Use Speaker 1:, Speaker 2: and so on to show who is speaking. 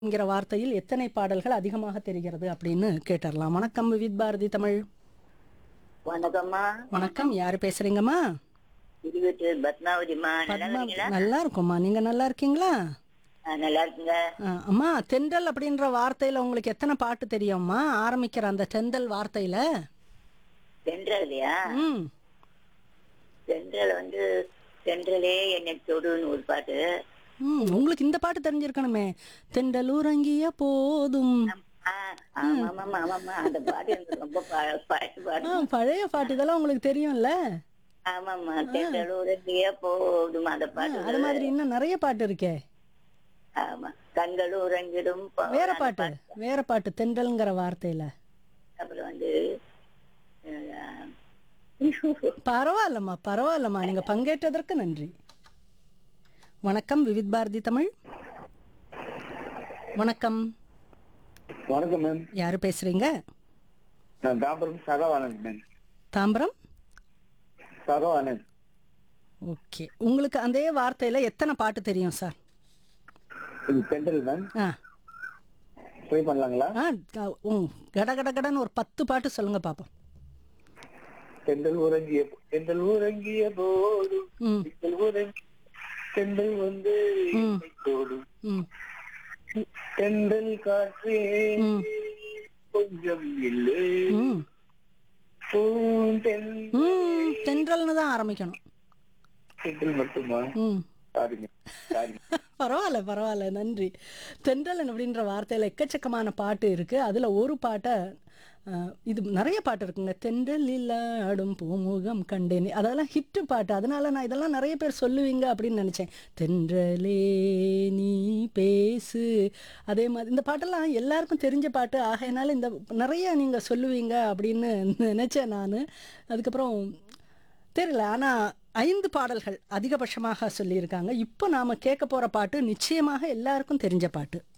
Speaker 1: என்கிற வார்த்தையில் எத்தனை பாடல்கள் அதிகமாக தெரிகிறது அப்படின்னு கேட்டுடலாம் வணக்கம் விவித் பாரதி தமிழ்
Speaker 2: வணக்கம்மா
Speaker 1: வணக்கம் யாரு பேசுறீங்கம்மா
Speaker 2: இருபத்தி பத்மாவதிம்மா நல்லா
Speaker 1: பத்மா
Speaker 2: இருக்கீங்களா
Speaker 1: நல்லா இருக்கும்மா நீங்க நல்லா இருக்கீங்களா
Speaker 2: ஆ, நல்லா இருக்குங்க
Speaker 1: ஆ, அம்மா தென்றல் அப்படின்ற வார்த்தையில உங்களுக்கு எத்தனை பாட்டு தெரியும்மா ஆரம்பிக்கிற அந்த தென்றல் வார்த்தையில
Speaker 2: தென்றல் இல்லையா
Speaker 1: ம்
Speaker 2: தென்றல் வந்து தென்றலே என்னை தொடுன்னு ஒரு பாட்டு
Speaker 1: ம் உங்களுக்கு இந்த பாட்டு தெரிஞ்சிருக்கணுமே தென்றல் உறங்கிய போதும்
Speaker 2: ஆ, ஆமாமாம்மா ஆமாம்மா அந்த பாட்டு எனக்கு ரொம்ப ப- பழைய
Speaker 1: ஆ,
Speaker 2: பாட்டு
Speaker 1: பழைய பாட்டு இதெல்லாம் உங்களுக்கு தெரியும்ல
Speaker 2: ஆமாம்மா தென்றல் உறங்கிய போதும் அந்த பாட்டு
Speaker 1: அது மாதிரி இன்னும் நிறைய பாட்டு இருக்கே
Speaker 2: ஆமா கண்கள் உறங்கிடும் போ-
Speaker 1: வேற
Speaker 2: அந்த
Speaker 1: பாட்டு வேற பாட்டு தென்றல்ங்கிற வார்த்தையில
Speaker 2: அப்புறம் வந்து ஆ,
Speaker 1: பரவாயில்லம்மா பரவாயில்லம்மா நீங்க பங்கேற்றதற்கு நன்றி வணக்கம் விவித் பாரதி தமிழ் வணக்கம்
Speaker 3: வணக்கம் மேம்
Speaker 1: யாரு பேசுறீங்க
Speaker 3: நான் தாம்பரம் சகவானந்த் மேம்
Speaker 1: தாம்பரம்
Speaker 3: சகவானந்த்
Speaker 1: ஓகே உங்களுக்கு அதே வார்த்தையில எத்தனை பாட்டு தெரியும் சார்
Speaker 3: இது தென்றல் மேம்
Speaker 1: ஆ
Speaker 3: ட்ரை பண்ணலாங்களா
Speaker 1: ஆ க- ம் கட கட கடன்னு ஒரு பத்து பாட்டு சொல்லுங்க பாப்போம்
Speaker 3: தென்றல் உறங்கிய தென்றல் உறங்கிய போதும்
Speaker 1: ம்
Speaker 3: தென்றல் உறங்கி தென்றல் வந்து என்னை தொடும்
Speaker 1: ம்
Speaker 3: தென்றல் காற்றே
Speaker 1: ம்
Speaker 3: கொஞ்சம் இல்லை
Speaker 1: ம்
Speaker 3: பூந்தென்
Speaker 1: ம் தென்றல்னு தான் ஆரம்பிக்கணும்
Speaker 3: தென்றல் மட்டுமா
Speaker 1: ம்
Speaker 3: சாரிங்க சாரிங்க
Speaker 1: பரவாயில்ல பரவாயில்ல நன்றி தென்றலன் அப்படின்ற வார்த்தையில் எக்கச்சக்கமான பாட்டு இருக்குது அதில் ஒரு பாட்டை அஹ், இது நிறைய பாட்டு இருக்குங்க தென்றலில் ஆடும் பூமுகம் கண்டேன் அதெல்லாம் ஹிட்டு பாட்டு அதனால நான் இதெல்லாம் நிறைய பேர் சொல்லுவீங்க அப்படின்னு நினச்சேன் தென்றலே நீ பேசு அதே மாதிரி இந்த பாட்டெல்லாம் எல்லாருக்கும் தெரிஞ்ச பாட்டு ஆகையினால இந்த நிறைய நீங்கள் சொல்லுவீங்க அப்படின்னு நினச்சேன் நான் அதுக்கப்புறம் தெரியல ஆனால் ஐந்து பாடல்கள் அதிகபட்சமாக சொல்லியிருக்காங்க இப்போ நாம் கேட்க போகிற பாட்டு நிச்சயமாக எல்லாருக்கும் தெரிஞ்ச பாட்டு